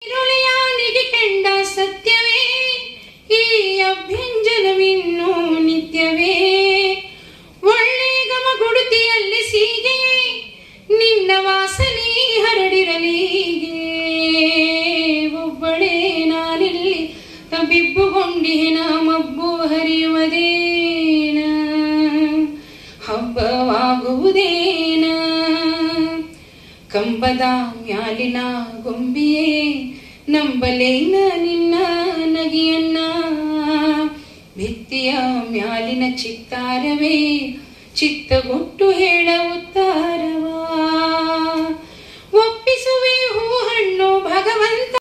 ಇರುಳಿಯಾನಿಗೆ ಕಂಡ ಸತ್ಯವೇ ಈ ಅಭ್ಯಂಜನವಿನ್ನು ನಿತ್ಯವೇ ಒಳ್ಳೆ ಗಮ ಗುಡುತಿಯಲ್ಲಿ ಸೀಗೆಯೇ ನಿನ್ನ ವಾಸನೆ ಹರಡಿರಲೀಗೆ ಒಬ್ಬಳೇ ನಾನಿಲ್ಲಿ ಬಿಬ್ಬುಗೊಂಡಿನ ಮಬ್ಬು ಹರಿಯುವುದೇನ ಹಬ್ಬವಾಗುವುದೇನ ಕಂಬದ ಮ್ಯಾಲಿನ ಗೊಂಬಿಯೇ ನಂಬಲೇನ ನಿನ್ನ ನಗಿಯನ್ನ ಭಿತ್ತಿಯ ಮ್ಯಾಲಿನ ಚಿತ್ತಾರವೇ ಚಿತ್ತಗೊಟ್ಟು ಹೇಳ ಉತ್ತಾರ